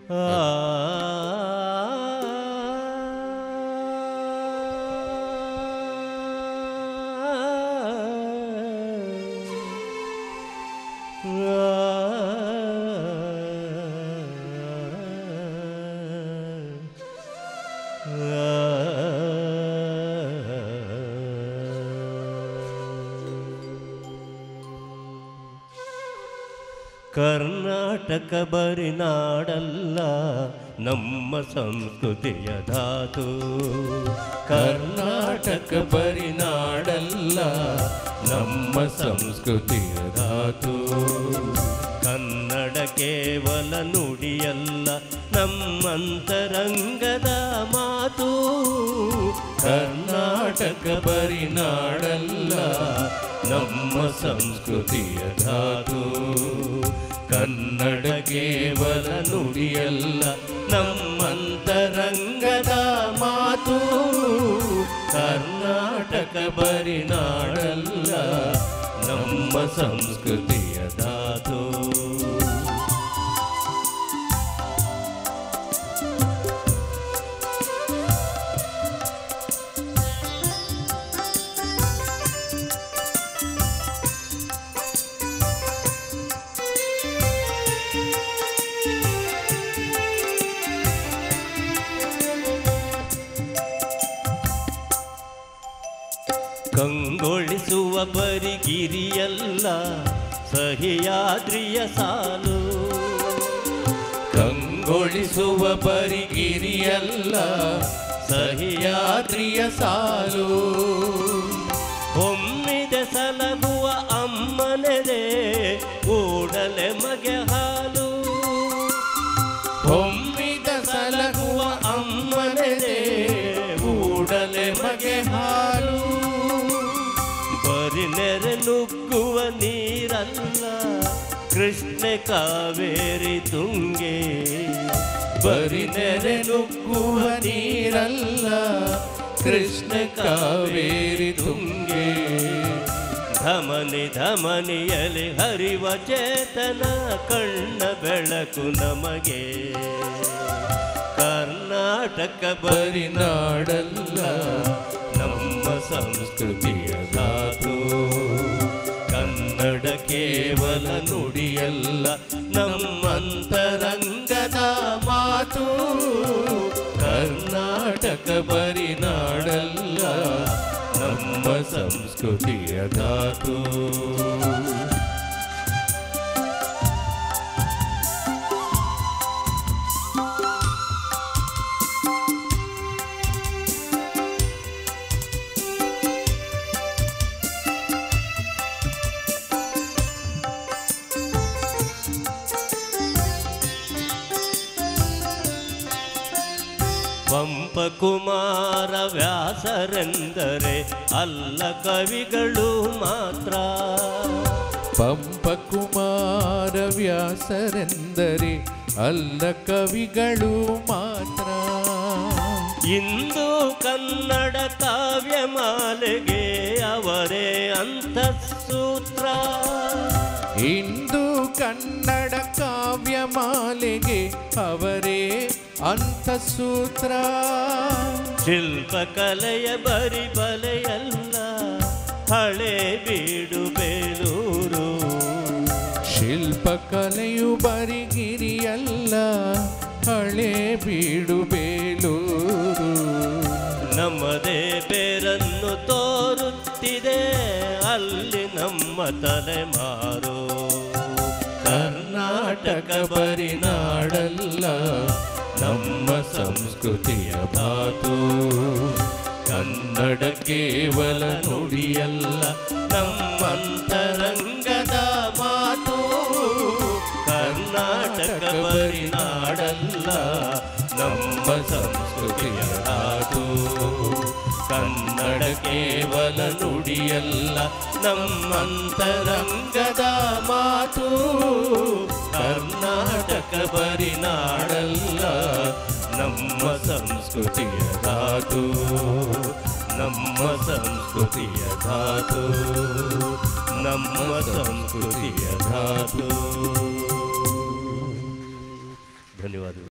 ಕರ್ನಾಟಕ ಬರಿ ನಾಡಲ್ಲ ನಮ್ಮ ಸಂಸ್ಕೃತಿಯ ಧಾತು ಕರ್ನಾಟಕ ಬರಿ ನಾಡಲ್ಲ ನಮ್ಮ ಸಂಸ್ಕೃತಿಯ ಧಾತು ಕನ್ನಡ ಕೇವಲ ನುಡಿಯಲ್ಲ ನಮ್ಮಂತರಂಗದ ಮಾತು ಕರ್ನಾಟಕ ಬರಿ ನಾಡಲ್ಲ ನಮ್ಮ ಸಂಸ್ಕೃತಿಯ ಧಾತು ಕನ್ನಡ ಕೇವಲ ನುಡಿಯಲ್ಲ ನಮ್ಮಂತರಂಗದ ಮಾತು ಕರ್ನಾಟಕ ಬರಿ ನಾಡಲ್ಲ ನಮ್ಮ ಸಂಸ್ಕೃತಿಯ ಧಾತು ಕಂಗೊಳಿಸುವ ಬರಿಗಿರಿಯಲ್ಲ ಸಹಿಯಾದ್ರಿಯ ಸಾಲು ಕಂಗೊಳಿಸುವ ಬರಿಗಿರಿಯಲ್ಲ ಸಹಿಯಾದ್ರಿಯ ಸಾಲು ಒಮ್ಮಿದೆ ಸಲಗುವ ಅಮ್ಮನೆದೆ ಕೂಡಲೆ ಮಗೆ ಹಾಲು ಒಮ್ಮಿದ ಸಲಗುವ ಅಮ್ಮನೆದೆ ಕೂಡಲೆ ಮಗೆ ಹಾಲು ಬರಿ ನೆರೆ ನುಗ್ಗುವ ನೀರಲ್ಲ ಕೃಷ್ಣ ಕಾವೇರಿ ತುಂಗೆ ಬರಿ ನೆರೆ ನುಗ್ಗುವ ನೀರಲ್ಲ ಕೃಷ್ಣ ಕಾವೇರಿ ತುಂಗೆ ಧಮನಿ ಧಮನಿಯಲಿ ಹರಿವ ಚೇತನ ಕಣ್ಣ ಬೆಳಕು ನಮಗೆ ಕರ್ನಾಟಕ ಬರಿ ನಾಡಲ್ಲ ನಮ್ಮ ಸಂಸ್ಕೃತಿಯ ಧಾತು ಕನ್ನಡ ಕೇವಲ ನುಡಿಯಲ್ಲ ನಮ್ಮಂತರಂಗದ ಮಾತು ಕರ್ನಾಟಕ ಬರಿ ನಾಡಲ್ಲ ನಮ್ಮ ಸಂಸ್ಕೃತಿಯ ಧಾತು ಪಂಪಕುಮಾರ ವ್ಯಾಸರೆಂದರೆ ಅಲ್ಲ ಕವಿಗಳು ಮಾತ್ರ ಪಂಪಕುಮಾರ ವ್ಯಾಸರೆಂದರೆ ಅಲ್ಲ ಕವಿಗಳು ಮಾತ್ರ ಇಂದು ಕನ್ನಡ ಕಾವ್ಯಮಾಲೆಗೆ ಅವರೇ ಅಂತಃಸೂತ್ರ ಇಂದು ಕನ್ನಡ ಕಾವ್ಯಮಾಲೆಗೆ ಅವರೇ ಅಂತಃಸೂತ್ರ ಶಿಲ್ಪಕಲೆಯ ಬರಿ ಬಲೆಯಲ್ಲ ಹಳೆ ಬೀಡು ಬೇಲೂರು ಶಿಲ್ಪಕಲೆಯು ಬರಿಗಿರಿಯಲ್ಲ ಹಳೆ ಬೀಡು ಬೇಲೂರು ನಮ್ಮದೇ ಬೇರನ್ನು ತೋರುತ್ತಿದೆ ಅಲ್ಲಿ ನಮ್ಮ ತಲೆಮಾರು ಕರ್ನಾಟಕ ಬರಿ ನಾಡಲ್ಲ ನಮ್ಮ ಸಂಸ್ಕೃತಿಯ ಧಾತು ಕನ್ನಡ ಕೇವಲ ನುಡಿಯಲ್ಲ ನಮ್ಮಂತರಂಗದ ಮಾತು ಕರ್ನಾಟಕ ಬರಿ ನಾಡಲ್ಲ ನಮ್ಮ ಸಂಸ್ಕೃತಿಯ ಧಾತು ಕನ್ನಡ ಕೇವಲ ನುಡಿಯಲ್ಲ ನಮ್ಮಂತರಂಗದ ಮಾತು ಕರ್ನಾಟಕ ಬರಿ ನಾಡಲ್ಲ ನಮ್ಮ ಸಂಸ್ಕೃತಿಯ ಧಾತು ನಮ್ಮ ಸಂಸ್ಕೃತಿಯ ಧಾತು ನಮ್ಮ ಸಂಸ್ಕೃತಿಯ ಧಾತು ಧನ್ಯವಾದಗಳು